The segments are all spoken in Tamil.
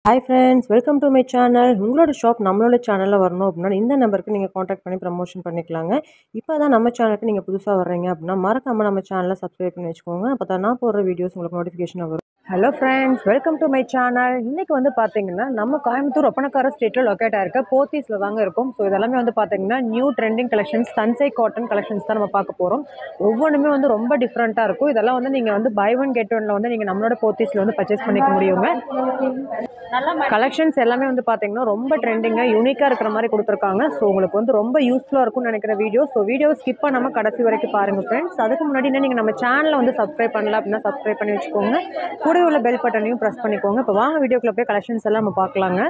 hi friends welcome to my channel உங்களோட ஷாப் நம்மளோட சேனலில் வரணும் அப்படின்னா இந்த நம்பருக்கு நீங்கள் காண்டாக்ட் பண்ணி ப்ரமோஷன் பண்ணிக்கலாங்க இப்போ தான் நம்ம சேனலுக்கு நீங்கள் புதுசாக வர்றீங்க அப்படின்னா மறக்காமல் நம்ம சேனலை சப்ஸ்கிரைப் பண்ணி வச்சுக்கோங்க அப்போ தான் நான் போடுற வீடியோஸ் உங்களுக்கு நோட்டிஃபிகேஷன் வரும் hello friends welcome to my channel இன்றைக்கி வந்து பார்த்தீங்கன்னா நம்ம கோயம்புத்தூர் ஒப்பனக்கார ஸ்ட்ரீட்டில் லொக்கேட் ஆயிருக்க போத்தீஸில் தாங்க இருக்கும் ஸோ இதெல்லாமே வந்து பார்த்தீங்கன்னா new trending collections Thanjai cotton collections தான் நம்ம பார்க்க போகிறோம் ஒவ்வொன்றுமே வந்து ரொம்ப டிஃப்ரெண்ட்டாக இருக்கும் இதெல்லாம் வந்து நீங்கள் வந்து பை ஒன் கெட் ஒன்ல வந்து நீங்கள் நம்மளோட போத்தீஸில் வந்து பர்ச்சேஸ் பண்ணிக்க முடியுங்க கலெக்ஷன்ஸ் எல்லாமே வந்து பார்த்தீங்கன்னா ரொம்ப ட்ரெண்டிங்காக யூனிக்காக இருக்கிற மாதிரி கொடுத்துருக்காங்க ஸோ உங்களுக்கு வந்து ரொம்ப யூஸ்ஃபுல்லாக இருக்கும்னு நினைக்கிற வீடியோ ஸோ வீடியோ ஸ்கிப் பண்ணாமல் கடைசி வரைக்கும் பாருங்கள் ஃப்ரெண்ட்ஸ் அதுக்கு முன்னாடி என்ன நீங்கள் நம்ம சேனலை வந்து சப்ஸ்கிரைப் பண்ணல அப்படின்னா சப்ஸ்கிரைப் பண்ணி வச்சுக்கோங்க கூடவே உள்ள பெல் பட்டனையும் ப்ரெஸ் பண்ணிக்கோங்க இப்போ வாங்க வீடியோக்குள்ள போய் கலெக்ஷன்ஸ் எல்லாம் நம்ம பார்க்கலாங்க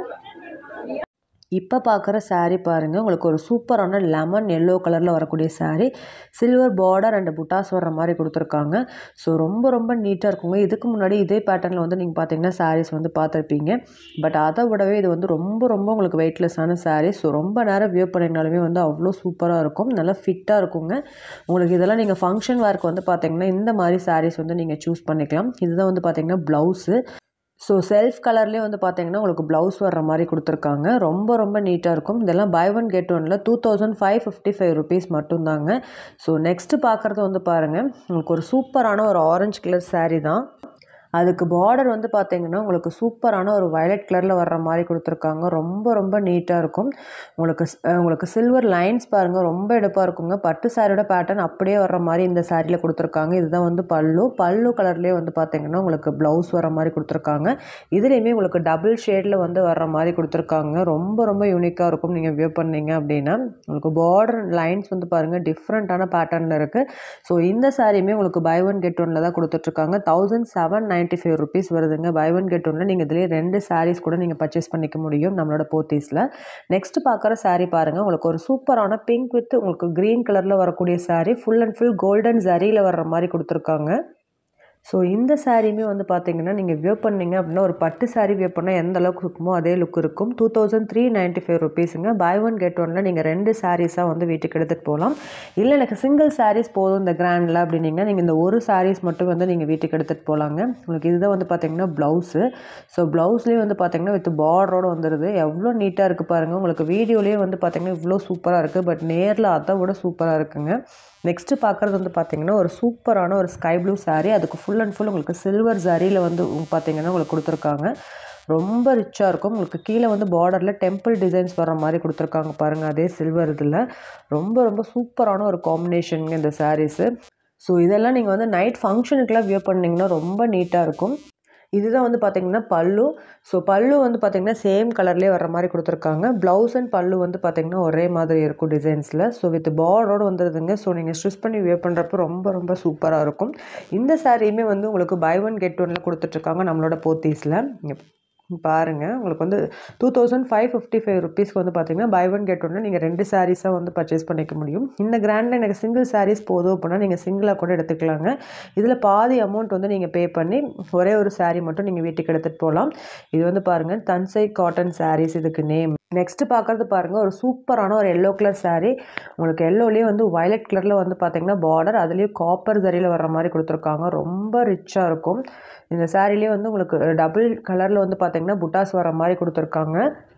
இப்போ பார்க்குற saree பாருங்கள் உங்களுக்கு ஒரு சூப்பரான லெமன் எல்லோ கலரில் வரக்கூடிய saree சில்வர் பார்டர் அண்ட் புட்டாஸ் வர்ற மாதிரி கொடுத்துருக்காங்க ஸோ ரொம்ப ரொம்ப நீட்டாக இருக்குங்க இதுக்கு முன்னாடி இதே பேட்டர்னில் வந்து நீங்கள் பார்த்தீங்கன்னா sarees வந்து பார்த்துருப்பீங்க பட் அதை விடவே இது வந்து ரொம்ப ரொம்ப உங்களுக்கு வெயிட்லெஸ்ஸான saree ஸோ ரொம்ப நேரம் வியூ பண்ணினாலுமே வந்து அவ்வளோ சூப்பராக இருக்கும் நல்லா ஃபிட்டாக இருக்குங்க உங்களுக்கு இதெல்லாம் நீங்கள் ஃபங்க்ஷன் ஒர்க் வந்து பார்த்தீங்கன்னா இந்த மாதிரி sarees வந்து நீங்கள் சூஸ் பண்ணிக்கலாம் இதுதான் வந்து பார்த்தீங்கன்னா ப்ளவுஸு ஸோ செல்ஃப் கலர்லேயே வந்து பார்த்தீங்கன்னா உங்களுக்கு ப்ளவுஸ் வர்ற மாதிரி கொடுத்துருக்காங்க ரொம்ப ரொம்ப நீட்டாக இருக்கும் இதெல்லாம் பை ஒன் கெட் ஒனில் two thousand five fifty five rupees மட்டும்தாங்க ஸோ நெக்ஸ்ட்டு பார்க்குறது வந்து பாருங்கள் உங்களுக்கு ஒரு சூப்பரான ஒரு ஆரஞ்சு கலர் saree தான் அதுக்கு பார்டர் வந்து பார்த்தீங்கன்னா உங்களுக்கு சூப்பரான ஒரு வயலட் கலரில் வர்ற மாதிரி கொடுத்துருக்காங்க ரொம்ப ரொம்ப நீட்டாக இருக்கும் உங்களுக்கு ஸ்- அஹ் உங்களுக்கு சில்வர் லைன்ஸ் பாருங்கள் ரொம்ப எடுப்பாக இருக்குங்க பட்டு சாரியோட பேட்டர்ன் அப்படியே வர்ற மாதிரி இந்த சாரியில் கொடுத்துருக்காங்க இதுதான் வந்து பல்லு பல்லு கலர்லேயே வந்து பார்த்தீங்கன்னா உங்களுக்கு ப்ளவுஸ் வர மாதிரி கொடுத்துருக்காங்க இதுலேயுமே உங்களுக்கு டபுள் ஷேடில் வந்து வர்ற மாதிரி கொடுத்துருக்காங்க ரொம்ப ரொம்ப யூனிக்காக இருக்கும் நீங்கள் வியூ பண்ணீங்க அப்படின்னா உங்களுக்கு பார்டர் லைன்ஸ் வந்து பாருங்கள் டிஃப்ரெண்ட்டான பேட்டர்னில் இருக்குது ஸோ இந்த சாரியுமே உங்களுக்கு பை ஒன் கெட் ஒன்ல தான் கொடுத்துட்ருக்காங்க thousand seven ninety five rupees வருதுங்க பை ஒன் கெட் ஒன்ல நீங்கள் இதுலேயே ரெண்டு சாரீஸ் கூட நீங்கள் பர்ச்சேஸ் பண்ணிக்க முடியும் நம்மளோட போத்தீஸில் நெக்ஸ்ட் பார்க்குற saree பாருங்கள் உங்களுக்கு ஒரு சூப்பரான பிங்க் வித் உங்களுக்கு க்ரீன் கலரில் வரக்கூடிய saree full and full golden ஜரியில் வர்ற மாதிரி கொடுத்துருக்காங்க ஸோ இந்த சாரியுமே வந்து பார்த்தீங்கன்னா நீங்கள் வியூ பண்ணீங்க அப்படின்னா ஒரு பட்டு saree வியூ பண்ணால் எந்த அளவுக்கு இருக்குமோ அதே லுக் இருக்கும் two thousand three ninety five ருபீஸுங்க பை ஒன் கெட் ஒன்ல நீங்கள் ரெண்டு சாரீஸாக வந்து வீட்டுக்கு எடுத்துகிட்டு போகலாம் இல்லை எனக்கு சிங்கிள் சாரீஸ் போதும் இந்த கிராண்டில் அப்படின்னீங்கன்னா நீங்கள் இந்த ஒரு சாரீஸ் மட்டும் வந்து நீங்கள் வீட்டுக்கு எடுத்துகிட்டு போகலாங்க உங்களுக்கு இதுதான் வந்து பார்த்தீங்கன்னா ப்ளவுஸு ஸோ ப்ளவுஸ்லேயே வந்து பார்த்தீங்கன்னா வித் பார்டரோடு வந்துடுது எவ்வளோ நீட்டாக இருக்குது பாருங்கள் உங்களுக்கு வீடியோலேயே வந்து பார்த்தீங்கன்னா இவ்வளோ சூப்பராக இருக்குது பட் நேரில் அதை விட சூப்பராக இருக்குங்க நெக்ஸ்ட்டு பார்க்குறது வந்து பார்த்தீங்கன்னா ஒரு சூப்பரான ஒரு ஸ்கை ப்ளூ saree அதுக்கு ஃபுல் அண்ட் ஃபுல் உங்களுக்கு சில்வர் ஜரியில் வந்து உங்க- பார்த்தீங்கன்னா உங்களுக்கு கொடுத்துருக்காங்க ரொம்ப ரிச்சாக இருக்கும் உங்களுக்கு கீழே வந்து பார்டரில் டெம்பிள் டிசைன்ஸ் வர மாதிரி கொடுத்துருக்காங்க பாருங்கள் அதே சில்வர் இதில் ரொம்ப ரொம்ப சூப்பரான ஒரு காம்பினேஷனுங்க இந்த சாரீஸு ஸோ இதெல்லாம் நீங்கள் வந்து நைட் ஃபங்க்ஷனுக்குலாம் வியூ பண்ணீங்கன்னா ரொம்ப நீட்டாக இருக்கும் இதுதான் வந்து பார்த்தீங்கன்னா பல்லு ஸோ பல்லு வந்து பார்த்தீங்கன்னா சேம் கலர்லேயே வர மாதிரி கொடுத்துருக்காங்க ப்ளவுஸ் அண்ட் பல்லு வந்து பார்த்தீங்கன்னா ஒரே மாதிரி இருக்கும் டிசைன்ஸில் ஸோ வித் பார்டரோடு வந்துடுதுங்க ஸோ நீங்கள் ஸ்டிச் பண்ணி வியர் பண்ணுறப்போ ரொம்ப ரொம்ப சூப்பராக இருக்கும் இந்த சாரியுமே வந்து உங்களுக்கு பை ஒன் கெட் ஒன்ல கொடுத்துட்ருக்காங்க நம்மளோட போத்தீஸில் பாருங்கள் உங்களுக்கு வந்து two thousand five fifty five ருபீஸ்க்கு வந்து பார்த்தீங்கன்னா பை ஒன் கெட் ஒன்று நீங்கள் ரெண்டு சாரீஸாக வந்து பர்ச்சேஸ் பண்ணிக்க முடியும் இந்த கிராண்டில் எனக்கு சிங்கிள் சாரீஸ் போதும் அப்படின்னா நீங்கள் சிங்கிளாக கூட எடுத்துக்கலாங்க இதில் பாதி அமௌண்ட் வந்து நீங்கள் பே பண்ணி ஒரே ஒரு saree மட்டும் நீங்கள் வீட்டுக்கு எடுத்துகிட்டு போகலாம் இது வந்து பாருங்கள் தன்சை காட்டன் sarees இதுக்கு நேம் நெக்ஸ்ட் பார்க்குறது பாருங்கள் ஒரு சூப்பரான ஒரு எல்லோ கலர் saree உங்களுக்கு எல்லோலேயே வந்து violet கலரில் வந்து பார்த்தீங்கன்னா பார்டர் அதுலேயும் காப்பர் சரியில் வர்ற மாதிரி கொடுத்துருக்காங்க ரொம்ப ரிச்சாக இருக்கும் இந்த சாரிலேயே வந்து உங்களுக்கு டபுள் கலரில் வந்து பார்த்தீங்கன்னா புட்டாஸ் வர மாதிரி கொடுத்துருக்காங்க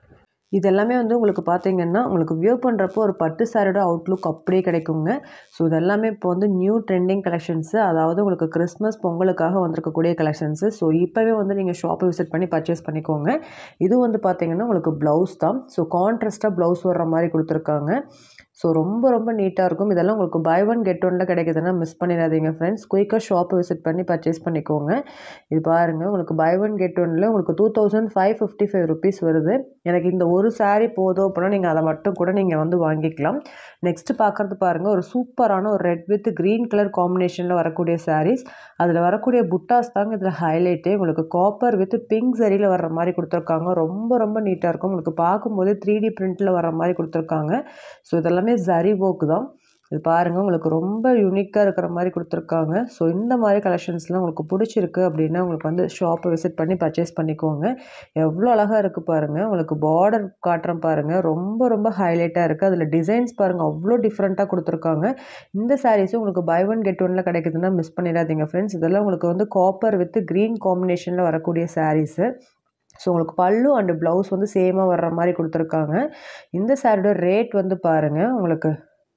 இது எல்லாமே வந்து உங்களுக்கு பார்த்தீங்கன்னா உங்களுக்கு வியூ பண்ணுறப்போ ஒரு பட்டு சாரியோட அவுட்லுக் அப்படியே கிடைக்குங்க ஸோ இது எல்லாமே இப்போ வந்து நியூ ட்ரெண்டிங் கலெக்ஷன்ஸு அதாவது உங்களுக்கு கிறிஸ்மஸ் பொங்கலுக்காக வந்திருக்கக்கூடிய கலெக்ஷன்ஸு ஸோ இப்போவே வந்து நீங்கள் ஷாப்பை விசிட் பண்ணி பர்ச்சேஸ் பண்ணிக்கோங்க இது வந்து பார்த்தீங்கன்னா உங்களுக்கு ப்ளவுஸ் தான் ஸோ கான்ட்ராஸ்ட்டாக ப்ளவுஸ் வர்ற மாதிரி கொடுத்துருக்காங்க ஸோ ரொம்ப ரொம்ப நீட்டாக இருக்கும் இதெல்லாம் உங்களுக்கு பை ஒன் கெட் ஒன்ல கிடைக்குதுன்னா மிஸ் பண்ணிடாதீங்க ஃப்ரெண்ட்ஸ் குயிக்காக ஷாப்பை விசிட் பண்ணி பர்ச்சேஸ் பண்ணிக்கோங்க இது பாருங்கள் உங்களுக்கு பை ஒன் கெட் ஒன்ல உங்களுக்கு two thousand five fifty five rupees வருது எனக்கு இந்த ஒரு saree போதும் அப்படின்னா நீங்கள் அதை மட்டும் கூட நீங்கள் வந்து வாங்கிக்கலாம் நெக்ஸ்ட்டு பார்க்குறது பாருங்கள் ஒரு சூப்பரான ஒரு ரெட் வித் க்ரீன் கலர் காம்பினேஷனில் வரக்கூடிய sarees அதில் வரக்கூடிய புட்டாஸ் தாங்க இதில் ஹைலைட்டே உங்களுக்கு காப்பர் வித் பிங்க் சரியில் வர்ற மாதிரி கொடுத்துருக்காங்க ரொம்ப ரொம்ப நீட்டாக இருக்கும் உங்களுக்கு பார்க்கும்போதே த்ரீ டி பிரிண்ட்டில் வர மாதிரி கொடுத்துருக்காங்க ஸோ இதெல்லாமே ஜரி ஒர்க் தான் இது பாருங்கள் உங்களுக்கு ரொம்ப யூனிக்காக இருக்கிற மாதிரி கொடுத்துருக்காங்க ஸோ இந்த மாதிரி கலெக்ஷன்ஸ்லாம் உங்களுக்கு பிடிச்சிருக்கு அப்படின்னா உங்களுக்கு வந்து ஷாப்பை விசிட் பண்ணி பர்ச்சேஸ் பண்ணிக்கோங்க எவ்வளோ அழகாக இருக்குது பாருங்கள் உங்களுக்கு பார்டர் காட்டுறேன் பாருங்கள் ரொம்ப ரொம்ப ஹைலைட்டாக இருக்குது அதில் டிசைன்ஸ் பாருங்கள் அவ்வளோ டிஃப்ரெண்ட்டாக கொடுத்துருக்காங்க இந்த சாரீஸும் உங்களுக்கு பை ஒன் கெட் ஒன்ல கிடைக்குதுன்னா மிஸ் பண்ணிடாதீங்க ஃப்ரெண்ட்ஸ் இதெல்லாம் உங்களுக்கு வந்து காப்பர் வித் க்ரீன் காம்பினேஷனில் வரக்கூடிய சாரீஸு ஸோ உங்களுக்கு பல்லு அண்டு ப்ளவுஸ் வந்து சேமாக வர்ற மாதிரி கொடுத்துருக்காங்க இந்த சாரியோட ரேட் வந்து பாருங்கள் உங்களுக்கு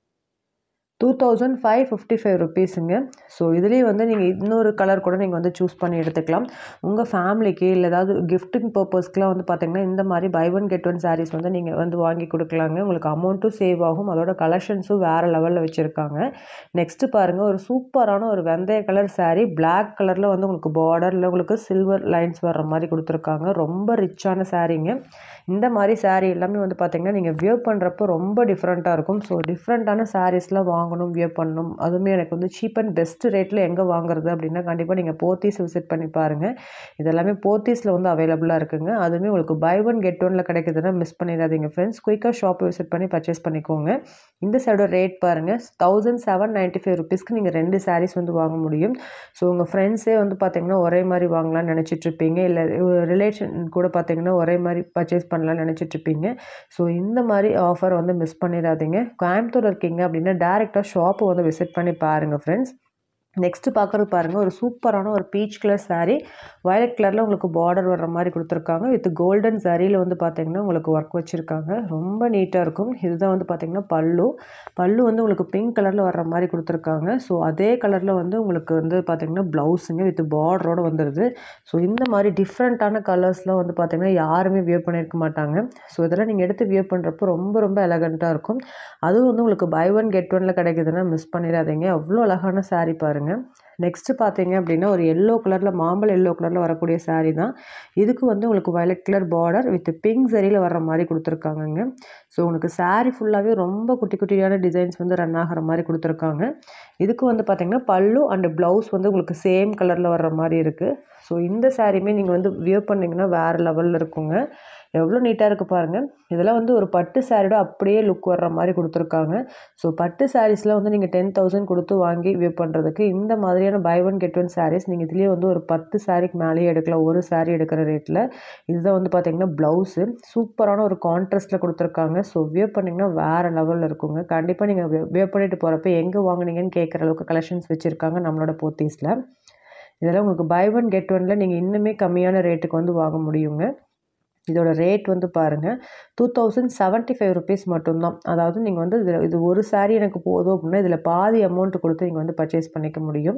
two thousand five fifty five ருபீஸுங்க ஸோ இதுலேயே வந்து நீங்கள் இன்னொரு கலர் கூட நீங்கள் வந்து சூஸ் பண்ணி எடுத்துக்கலாம் உங்கள் ஃபேமிலிக்கு இல்லை ஏதாவது கிஃப்டிங் பர்பஸ்க்குலாம் வந்து பார்த்திங்கன்னா இந்த மாதிரி buy one get one sarees வந்து நீங்கள் வந்து வாங்கி கொடுக்கலாங்க உங்களுக்கு அமௌண்ட்டும் சேவ் ஆகும் அதோட கலெக்ஷன்ஸும் வேறு லெவலில் வச்சுருக்காங்க நெக்ஸ்ட்டு பாருங்கள் ஒரு சூப்பரான ஒரு வெந்தய கலர் saree Black கலரில் வந்து உங்களுக்கு பார்டரில் உங்களுக்கு சில்வர் லைன்ஸ் வர்ற மாதிரி கொடுத்துருக்காங்க ரொம்ப ரிச்சான சாரீங்க இந்த மாதிரி saree எல்லாமே வந்து பார்த்திங்கன்னா நீங்கள் வியர் பண்ணுறப்போ ரொம்ப டிஃப்ரெண்ட்டாக இருக்கும் ஸோ டிஃப்ரெண்ட்டான சாரீஸ்லாம் வாங்கணும் வியர் பண்ணணும் அதுவுமே எனக்கு வந்து சீப் அண்ட் பெஸ்ட் ரேட்டில் எங்கே வாங்குறது அப்படின்னா கண்டிப்பாக நீங்கள் போத்தீஸ் விசிட் பண்ணி பாருங்கள் இதெல்லாமே போத்தீஸில் வந்து அவைலபிளாக இருக்குங்க அதுவுமே உங்களுக்கு பை ஒன் கெட் ஒனில் கிடைக்குதுன்னா மிஸ் பண்ணிடாதீங்க ஃப்ரெண்ட்ஸ் குயிக்காக ஷாப்பை விசிட் பண்ணி பர்ச்சேஸ் பண்ணிக்கோங்க இந்த சைடோட ரேட் பாருங்கள் தௌசண்ட் செவன் நைன்ட்டி ஃபைவ் ருபீஸ்க்கு நீங்கள் ரெண்டு சாரீஸ் வந்து வாங்க முடியும் ஸோ உங்கள் ஃப்ரெண்ட்ஸே வந்து பார்த்தீங்கன்னா ஒரே மாதிரி வாங்கலாம்னு நினச்சிட்டு இருப்பீங்க இல்லை ரிலேஷன் கூட பார்த்தீங்கன்னா ஒரே மாதிரி பர்ச்சேஸ் பண்ணலாம்னு நினச்சிட்டு இருப்பீங்க ஸோ இந்த மாதிரி ஆஃபர் வந்து மிஸ் பண்ணிடாதீங்க கோயம்புத்தூர் இருக்கீங்க அப்படின்னா டேரெக்டாக ஷாப்பை வந்து விசிட் பண்ணி பாருங்கள் ஃப்ரெண்ட்ஸ் நெக்ஸ்ட்டு பார்க்குறது பாருங்கள் ஒரு சூப்பரான ஒரு பீச் கலர் saree வயலட் கலரில் உங்களுக்கு பார்டர் வர்ற மாதிரி கொடுத்துருக்காங்க வித் கோல்டன் சரியில் வந்து பார்த்தீங்கன்னா உங்களுக்கு ஒர்க் வச்சுருக்காங்க ரொம்ப நீட்டாக இருக்கும் இதுதான் வந்து பார்த்தீங்கன்னா பல்லு பல்லு வந்து உங்களுக்கு பிங்க் கலரில் வர்ற மாதிரி கொடுத்துருக்காங்க ஸோ அதே கலரில் வந்து உங்களுக்கு வந்து பார்த்தீங்கன்னா ப்ளவுஸுங்க வித் பார்டரோட வந்துடுது ஸோ இந்த மாதிரி டிஃப்ரெண்ட்டான கலர்ஸ்லாம் வந்து பார்த்தீங்கன்னா யாருமே வியர் பண்ணியிருக்க மாட்டாங்க ஸோ இதெல்லாம் நீங்கள் எடுத்து வியர் பண்ணுறப்போ ரொம்ப ரொம்ப எலகண்ட்டாக இருக்கும் அதுவும் வந்து உங்களுக்கு பை ஒன் கெட் ஒனில் கிடைக்குதுன்னா மிஸ் பண்ணிடாதீங்க அவ்வளோ அழகான saree பாருங்கள் நெக்ஸ்ட்டு பார்த்தீங்க அப்படின்னா ஒரு எல்லோ கலரில் மாம்பழ எல்லோ கலரில் வரக்கூடிய saree தான் இதுக்கு வந்து உங்களுக்கு violet colour border with pink சரியில் வர்ற மாதிரி கொடுத்துருக்காங்கங்க ஸோ உங்களுக்கு saree ஃபுல்லாகவே ரொம்ப குட்டி குட்டியான டிசைன்ஸ் வந்து ரன் ஆகிற மாதிரி கொடுத்துருக்காங்க இதுக்கு வந்து பார்த்தீங்கன்னா பல்லு அண்ட் ப்ளவுஸ் வந்து உங்களுக்கு சேம் கலரில் வர்ற மாதிரி இருக்குது ஸோ இந்த சாரியுமே நீங்கள் வந்து வியர் பண்ணிங்கன்னா வேறு லெவலில் இருக்குங்க எவ்வளோ நீட்டாக இருக்குது பாருங்கள் இதெல்லாம் வந்து ஒரு பட்டு சாரியோட அப்படியே லுக் வர்ற மாதிரி கொடுத்துருக்காங்க ஸோ பட்டு சாரீஸ்லாம் வந்து நீங்கள் டென் தௌசண்ட் கொடுத்து வாங்கி வியர் பண்ணுறதுக்கு இந்த மாதிரியான buy one get one sarees நீங்கள் இதுலேயே வந்து ஒரு பத்து சாரிக்கு மேலேயே எடுக்கலாம் ஒரு சாரீ எடுக்கிற ரேட்டில் இதுதான் வந்து பார்த்தீங்கன்னா ப்ளவுஸு சூப்பரான ஒரு கான்ட்ராஸ்ட்டில் கொடுத்துருக்காங்க ஸோ வியர் பண்ணிங்கன்னா வேறு லெவலில் இருக்குங்க கண்டிப்பாக நீங்கள் வியர் பண்ணிட்டு போகிறப்ப எங்கே வாங்குனீங்கன்னு கேட்குற அளவுக்கு கலெக்ஷன்ஸ் வச்சுருக்காங்க நம்மளோட போத்தீஸில் இதெல்லாம் உங்களுக்கு பை ஒன் கெட் ஒனில் நீங்கள் இன்னுமே கம்மியான ரேட்டுக்கு வந்து வாங்க முடியுங்க இதோட ரேட் வந்து பாருங்கள் two thousand seventy five rupees மட்டும்தான் அதாவது நீங்கள் வந்து இதில் இது ஒரு saree எனக்கு போதும் அப்படின்னா இதில் பாதி அமௌண்ட் கொடுத்து நீங்கள் வந்து பர்ச்சேஸ் பண்ணிக்க முடியும்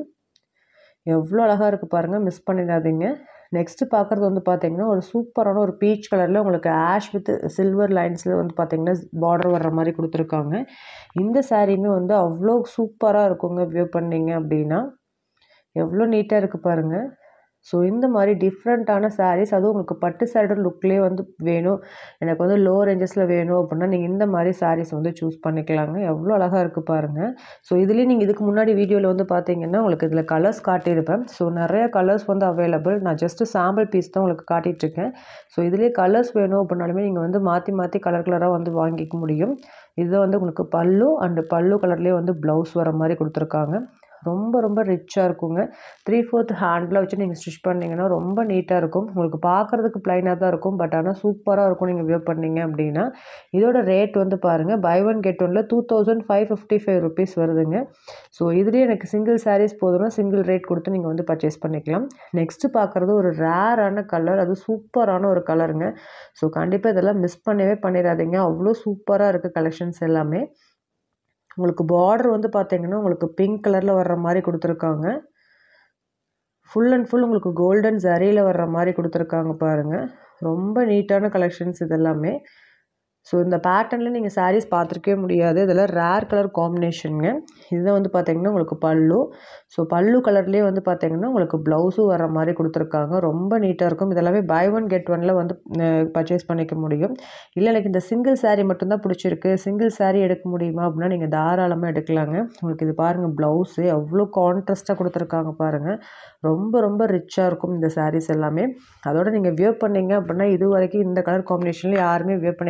எவ்வளோ அழகாக இருக்குது பாருங்கள் மிஸ் பண்ணிடாதீங்க நெக்ஸ்ட்டு பார்க்குறது வந்து பார்த்தீங்கன்னா ஒரு சூப்பரான ஒரு பீச் கலரில் உங்களுக்கு ஆஷ் வித் சில்வர் லைன்ஸில் வந்து பார்த்தீங்கன்னா பார்டர் வர்ற மாதிரி கொடுத்துருக்காங்க இந்த சாரியுமே வந்து அவ்வளோ சூப்பராக இருக்குங்க வியூ பண்ணீங்க அப்படின்னா எவ்வளோ நீட்டாக இருக்குது பாருங்கள் ஸோ இந்த மாதிரி டிஃப்ரெண்ட்டான sarees அதுவும் உங்களுக்கு பட்டு சாரியோட லுக்லேயே வந்து வேணும் எனக்கு வந்து லோ ரேஞ்சஸில் வேணும் அப்படின்னா நீங்கள் இந்த மாதிரி sarees வந்து சூஸ் பண்ணிக்கலாங்க எவ்வளோ அழகாக இருக்குது பாருங்கள் ஸோ இதுலேயே நீங்கள் இதுக்கு முன்னாடி வீடியோவில் வந்து பார்த்தீங்கன்னா உங்களுக்கு இதில் கலர்ஸ் காட்டியிருப்பேன் ஸோ நிறைய கலர்ஸ் வந்து அவைலபிள் நான் ஜஸ்ட்டு சாம்பிள் பீஸ் தான் உங்களுக்கு காட்டிகிட்ருக்கேன் ஸோ இதுலேயே கலர்ஸ் வேணும் அப்படின்னாலுமே நீங்கள் வந்து மாற்றி மாற்றி கலர் கலராக வந்து வாங்கிக்க முடியும் இது வந்து உங்களுக்கு பல்லு அண்டு பல்லு கலர்லேயே வந்து ப்ளவுஸ் வர மாதிரி கொடுத்துருக்காங்க ரொம்ப ரொம்ப ரிச்சாக இருக்குங்க த்ரீ ஃபோர்த் ஹேண்டில் வச்சு நீங்கள் ஸ்டிச் பண்ணிங்கன்னா ரொம்ப நீட்டாக இருக்கும் உங்களுக்கு பார்க்குறதுக்கு ப்ளைனாக தான் இருக்கும் பட் ஆனால் சூப்பராக இருக்கும் நீங்கள் வியர் பண்ணீங்க அப்படின்னா இதோட ரேட் வந்து பாருங்கள் பை ஒன் கெட் ஒனில் two thousand five fifty five rupees வருதுங்க ஸோ இதுலேயே எனக்கு சிங்கிள் சாரீஸ் போதும்னா சிங்கிள் ரேட் கொடுத்து நீங்கள் வந்து பர்ச்சேஸ் பண்ணிக்கலாம் நெக்ஸ்ட்டு பார்க்குறது ஒரு ரேரான கலர் அது சூப்பரான ஒரு கலருங்க ஸோ கண்டிப்பாக இதெல்லாம் மிஸ் பண்ணவே பண்ணிடாதீங்க அவ்வளோ சூப்பராக இருக்குது கலெக்ஷன்ஸ் எல்லாமே உங்களுக்கு பார்டர் வந்து பார்த்தீங்கன்னா உங்களுக்கு பிங்க் கலரில் வர்ற மாதிரி கொடுத்துருக்காங்க ஃபுல் அண்ட் ஃபுல் உங்களுக்கு கோல்டன் ஜரியில் வர்ற மாதிரி கொடுத்துருக்காங்க பாருங்கள் ரொம்ப நீட்டான கலெக்ஷன்ஸ் இதெல்லாமே ஸோ இந்த பேட்டர்னில் நீங்கள் சாரீஸ் பார்த்துருக்கவே முடியாது இதெல்லாம் ரேர் கலர் காம்பினேஷனுங்க இதுதான் வந்து பார்த்தீங்கன்னா உங்களுக்கு பல்லு ஸோ பல்லு கலர்லேயே வந்து பார்த்தீங்கன்னா உங்களுக்கு ப்ளவுஸும் வர மாதிரி கொடுத்துருக்காங்க ரொம்ப நீட்டாக இருக்கும் இதெல்லாமே பை ஒன் கெட் ஒனில் வந்து பர்ச்சேஸ் பண்ணிக்க முடியும் இல்லை எனக்கு இந்த சிங்கிள் saree மட்டும்தான் பிடிச்சிருக்கு சிங்கிள் saree எடுக்க முடியுமா அப்படின்னா நீங்கள் தாராளமாக எடுக்கலாங்க உங்களுக்கு இது பாருங்கள் ப்ளவுஸு எவ்வளோ கான்ட்ராஸ்ட்டாக கொடுத்துருக்காங்க பாருங்கள் ரொம்ப ரொம்ப ரிச்சாக இருக்கும் இந்த sarees எல்லாமே அதோட நீங்கள் வியர் பண்ணீங்க அப்படின்னா இது வரைக்கும் இந்த கலர் காம்பினேஷனில் யாருமே வியர் பண்ணியிருக்க மாட்டாங்க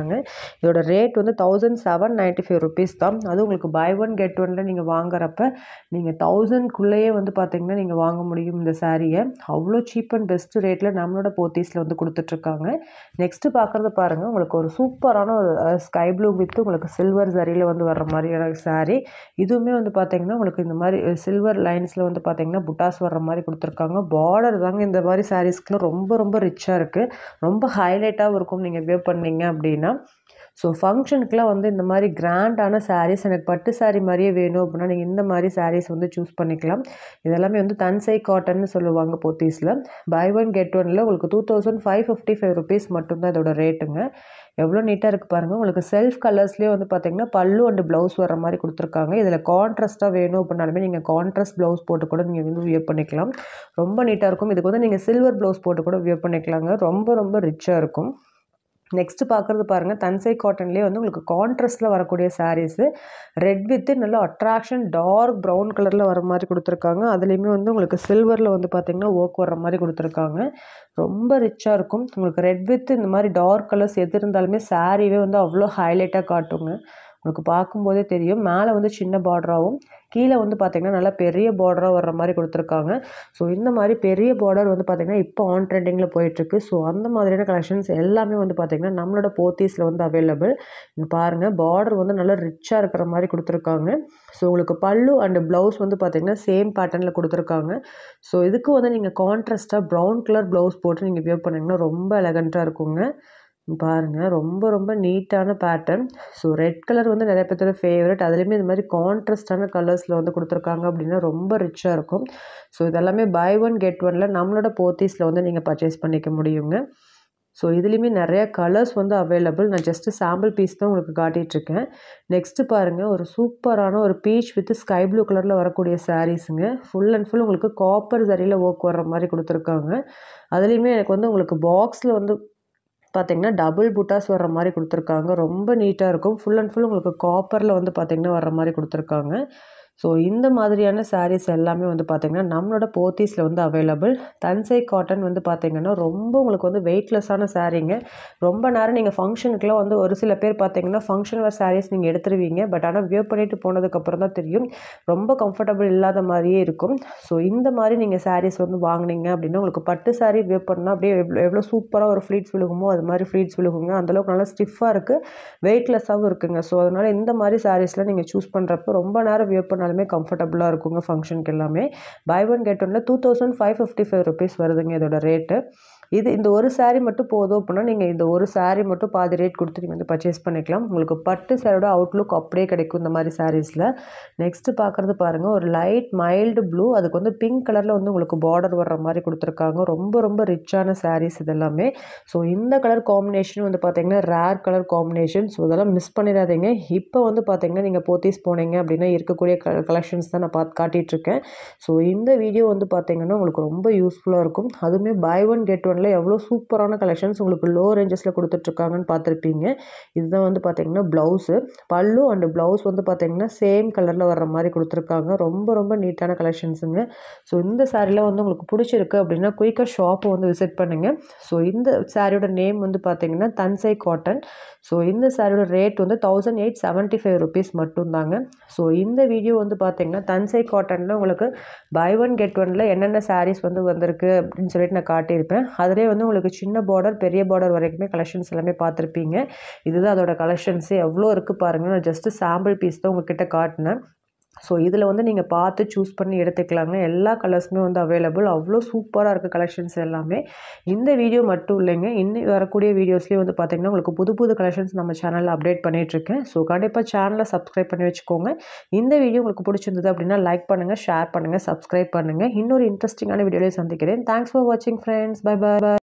கொடுத்துட்ருக்காங்க இதோட ரேட் வந்து thousand seven ninety five rupees தான் அது உங்களுக்கு பை ஒன் கெட் ஒனில் நீங்கள் வாங்குறப்ப நீங்கள் தௌசண்ட்குள்ளேயே வந்து பார்த்தீங்கன்னா நீங்கள் வாங்க முடியும் இந்த சாரியை அவ்வளோ சீப் அண்ட் பெஸ்ட் ரேட்டில் நம்மளோட போத்தீஸில் வந்து கொடுத்துட்ருக்காங்க நெக்ஸ்ட்டு பார்க்குறது பாருங்கள் உங்களுக்கு ஒரு சூப்பரான ஒரு ஸ்கை ப்ளூ வித் உங்களுக்கு சில்வர் சரியில் வந்து வர்ற மாதிரியான சாரீ இதுவுமே வந்து பார்த்தீங்கன்னா உங்களுக்கு இந்த மாதிரி சில்வர் லைன்ஸில் வந்து பார்த்தீங்கன்னா புட்டாஸ் வர்ற மாதிரி கொடுத்துருக்காங்க பார்டர் தாங்க இந்த மாதிரி சாரீஸ்க்குலாம் ரொம்ப ரொம்ப ரிச்சாக இருக்குது ரொம்ப ஹைலைட்டாகவும் இருக்கும் நீங்கள் வியர் பண்ணீங்க அப்படின்னா ஸோ ஃபங்க்ஷனுக்குலாம் வந்து இந்த மாதிரி கிராண்டான சாரீஸ் எனக்கு பட்டு சாரீ மாதிரியே வேணும் அப்படின்னா நீங்கள் இந்த மாதிரி சாரீஸ் வந்து சூஸ் பண்ணிக்கலாம் இதெல்லாமே வந்து தன்சை காட்டன்னு சொல்லுவாங்க போத்தீஸில் பை ஒன் கெட் ஒனில் உங்களுக்கு two thousand five fifty five rupees மட்டும்தான் இதோட ரேட்டுங்க எவ்வளோ நீட்டாக இருக்குது பாருங்கள் உங்களுக்கு செல்ஃப் கலர்ஸ்லேயே வந்து பார்த்தீங்கன்னா பல்லு அண்டு ப்ளவுஸ் வர மாதிரி கொடுத்துருக்காங்க இதில் கான்ட்ராஸ்ட்டாக வேணும் அப்படின்னாலுமே நீங்கள் கான்ட்ராஸ்ட் ப்ளவுஸ் போட்டு கூட நீங்கள் வந்து வியர் பண்ணிக்கலாம் ரொம்ப நீட்டாக இருக்கும் இதுக்கு வந்து நீங்கள் சில்வர் ப்ளவுஸ் போட்டு கூட வியர் பண்ணிக்கலாங்க ரொம்ப ரொம்ப ரிச்சாக இருக்கும் நெக்ஸ்ட்டு பார்க்குறது பாருங்கள் தன்சை காட்டன்லேயே வந்து உங்களுக்கு கான்ட்ராஸ்ட்டில் வரக்கூடிய சாரீஸு ரெட் வித்து நல்ல அட்ராக்ஷன் டார்க் ப்ரௌன் கலரில் வர மாதிரி கொடுத்துருக்காங்க அதுலேயுமே வந்து உங்களுக்கு சில்வரில் வந்து பார்த்திங்கன்னா ஒர்க் வர மாதிரி கொடுத்துருக்காங்க ரொம்ப ரிச்சாக இருக்கும் உங்களுக்கு ரெட் வித் இந்த மாதிரி டார்க் கலர்ஸ் எது இருந்தாலுமே சாரீவே வந்து அவ்வளோ ஹைலைட்டாக காட்டுங்க உங்களுக்கு பார்க்கும்போதே தெரியும் மேலே வந்து சின்ன பார்டராகவும் கீழே வந்து பார்த்திங்கன்னா நல்லா பெரிய பார்டராக வர்ற மாதிரி கொடுத்துருக்காங்க ஸோ இந்த மாதிரி பெரிய பார்டர் வந்து பார்த்திங்கன்னா இப்போ ஆன் ட்ரெண்டிங்கில் போயிட்டுருக்கு ஸோ அந்த மாதிரியான கலெக்ஷன்ஸ் எல்லாமே வந்து பார்த்திங்கன்னா நம்மளோட போத்தீஸில் வந்து அவைலபிள் இங்கே பாருங்கள் பார்டர் வந்து நல்லா ரிச்சாக இருக்கிற மாதிரி கொடுத்துருக்காங்க ஸோ உங்களுக்கு பல்லு அண்டு ப்ளவுஸ் வந்து பார்த்திங்கன்னா சேம் பேட்டர்னில் கொடுத்துருக்காங்க ஸோ இதுக்கு வந்து நீங்கள் கான்ட்ராஸ்ட்டாக ப்ரௌன் கலர் ப்ளவுஸ் போட்டு நீங்கள் வியர் பண்ணிங்கன்னா ரொம்ப எலகண்ட்டாக இருக்குங்க பாருங்கள் ரொம்ப ரொம்ப நீட்டான பேட்டர்ன் ஸோ ரெட் கலர் வந்து நிறைய பேர்த்தோட ஃபேவரட் அதுலேயுமே இந்த மாதிரி கான்ட்ராஸ்டான கலர்ஸில் வந்து கொடுத்துருக்காங்க அப்படின்னா ரொம்ப ரிச்சாக இருக்கும் ஸோ இதெல்லாமே பை ஒன் கெட் ஒனில் நம்மளோட போத்தீஸில் வந்து நீங்கள் பர்ச்சேஸ் பண்ணிக்க முடியுங்க ஸோ இதுலேயுமே நிறைய கலர்ஸ் வந்து அவைலபிள் நான் ஜஸ்ட்டு சாம்பிள் பீஸ் தான் உங்களுக்கு காட்டிகிட்ருக்கேன் நெக்ஸ்ட்டு பாருங்கள் ஒரு சூப்பரான ஒரு பீச் வித் ஸ்கை ப்ளூ கலரில் வரக்கூடிய சாரீஸுங்க ஃபுல் அண்ட் ஃபுல் உங்களுக்கு காப்பர் சரியில் ஒர்க் வர்ற மாதிரி கொடுத்துருக்காங்க அதுலேயுமே எனக்கு வந்து உங்களுக்கு பாக்ஸில் வந்து பார்த்திங்கன்னா டபுள் புட்டாஸ் வர்ற மாதிரி கொடுத்துருக்காங்க ரொம்ப நீட்டாக இருக்கும் ஃபுல் அண்ட் ஃபுல் உங்களுக்கு காப்பரில் வந்து பார்த்திங்கன்னா வர்ற மாதிரி கொடுத்துருக்காங்க ஸோ இந்த மாதிரியான சாரீஸ் எல்லாமே வந்து பார்த்திங்கன்னா நம்மளோட போத்தீஸில் வந்து அவைலபிள் தன்சை காட்டன் வந்து பார்த்திங்கன்னா ரொம்ப உங்களுக்கு வந்து வெயிட்லெஸ்ஸான சாரீங்க ரொம்ப நேரம் நீங்கள் ஃபங்க்ஷனுக்குலாம் வந்து ஒரு சில பேர் பார்த்திங்கன்னா ஃபங்க்ஷன் வேர் சாரீஸ் நீங்கள் எடுத்துருவீங்க பட் ஆனால் வியர் பண்ணிட்டு போனதுக்கப்புறம் தான் தெரியும் ரொம்ப கம்ஃபர்டபுள் இல்லாத மாதிரியே இருக்கும் ஸோ இந்த மாதிரி நீங்கள் சாரீஸ் வந்து வாங்கினீங்க அப்படின்னா உங்களுக்கு பட்டு சாரீ வியர் பண்ணால் அப்படியே எவ்வளோ எவ்வளோ சூப்பராக ஒரு ஃப்ளீட்ஸ் விழுகுமோ அது மாதிரி ஃப்ளீட்ஸ் விழுகுங்க அந்தளவுக்கு நல்லா ஸ்டிஃபாக இருக்குது வெயிட்லெஸ்ஸாகவும் இருக்குங்க ஸோ அதனால் இந்த மாதிரி சாரீஸ்லாம் நீங்கள் சூஸ் பண்ணுறப்ப ரொம்ப நேரம் வியர் பண்ணாலுமே கம்ஃபர்டபுளாக இருக்குங்க ஃபங்க்ஷனுக்கு எல்லாமே பை ஒன் கெட் ஒன்ல two thousand five fifty five rupees வருதுங்க இதோட ரேட்டு இது இந்த ஒரு சாரீ மட்டும் போதும் அப்படின்னா நீங்கள் இந்த ஒரு சாரீ மட்டும் பாதி ரேட் கொடுத்து நீங்கள் வந்து பர்ச்சேஸ் பண்ணிக்கலாம் உங்களுக்கு பட்டு சாரோட அவுட்லுக் அப்படியே கிடைக்கும் இந்த மாதிரி சாரீஸில் நெக்ஸ்ட்டு பார்க்குறது பாருங்கள் ஒரு லைட் மைல்டு ப்ளூ அதுக்கு வந்து பிங்க் கலரில் வந்து உங்களுக்கு பார்டர் வர்ற மாதிரி கொடுத்துருக்காங்க ரொம்ப ரொம்ப ரிச்சான சாரீஸ் இதெல்லாமே ஸோ இந்த கலர் காம்பினேஷன் வந்து பார்த்தீங்கன்னா ரேர் கலர் காம்பினேஷன் ஸோ இதெல்லாம் மிஸ் பண்ணிடாதீங்க இப்போ வந்து பார்த்தீங்கன்னா நீங்கள் போத்தீஸ் போனீங்க அப்படின்னா இருக்கக்கூடிய க கலெக்ஷன்ஸ் தான் நான் பார்த்து காட்டிகிட்ருக்கேன் ஸோ இந்த வீடியோ வந்து பார்த்தீங்கன்னா உங்களுக்கு ரொம்ப யூஸ்ஃபுல்லாக இருக்கும் அதுவுமே பை ஒன் கெட் ஒன்ல எவ்வளோ சூப்பரான கலெக்ஷன்ஸ் உங்களுக்கு லோ ரேஞ்சஸில் கொடுத்துட்ருக்காங்கன்னு பார்த்துருப்பீங்க இதுதான் வந்து பார்த்தீங்கன்னா ப்ளவுஸு பல்லு அண்டு ப்ளவுஸ் வந்து பார்த்தீங்கன்னா சேம் கலரில் வர்ற மாதிரி கொடுத்துருக்காங்க ரொம்ப ரொம்ப நீட்டான கலெக்ஷன்ஸுங்க ஸோ இந்த சாரீலாம் வந்து உங்களுக்கு பிடிச்சிருக்கு அப்படின்னா குயிக்காக ஷாப்பை வந்து விசிட் பண்ணுங்கள் ஸோ இந்த சாரியோட நேம் வந்து பார்த்தீங்கன்னா தன்சை காட்டன் ஸோ இந்த சாரியோட ரேட் வந்து thousand eight seventy five rupees மட்டும்தாங்க ஸோ இந்த வீடியோ வந்து பார்த்தீங்கன்னா தன்சை காட்டனில் உங்களுக்கு பை ஒன் கெட் ஒனில் என்னென்ன சாரீஸ் வந்து வந்திருக்கு அப்படின்னு சொல்லிட்டு நான் காட்டியிருப்பேன் அதிலே வந்து உங்களுக்கு சின்ன பார்டர் பெரிய பார்டர் வரைக்குமே கலெக்ஷன்ஸ் எல்லாமே பார்த்துருப்பீங்க இதுதான் அதோட கலெக்ஷன்ஸு எவ்வளோ இருக்குது பாருங்கள் நான் ஜஸ்ட்டு சாம்பிள் பீஸ் தான் உங்ககிட்ட காட்டினேன் ஸோ இதில் வந்து நீங்கள் பார்த்து சூஸ் பண்ணி எடுத்துக்கலாங்க எல்லா கலர்ஸுமே வந்து அவைலபிள் அவ்வளோ சூப்பராக இருக்குது கலெக்ஷன்ஸ் எல்லாமே இந்த வீடியோ மட்டும் இல்லைங்க இன்னும் வரக்கூடிய வீடியோஸ்லேயும் வந்து பார்த்திங்கன்னா உங்களுக்கு புது புது கலெக்ஷன்ஸ் நம்ம சேனலில் அப்டேட் பண்ணிகிட்ருக்கேன் ஸோ கண்டிப்பாக சேனலை சப்ஸ்கிரைப் பண்ணி வச்சுக்கோங்க இந்த வீடியோ உங்களுக்கு பிடிச்சிருந்தது அப்படின்னா லைக் பண்ணுங்கள் ஷேர் பண்ணுங்கள் சப்ஸ்கிரைப் பண்ணுங்கள் இன்னொரு இன்ட்ரெஸ்டிங்கான வீடியோலேயே சந்திக்கிறேன் தேங்க்ஸ் ஃபார் வாட்சிங் ஃப்ரெண்ட்ஸ் பை பை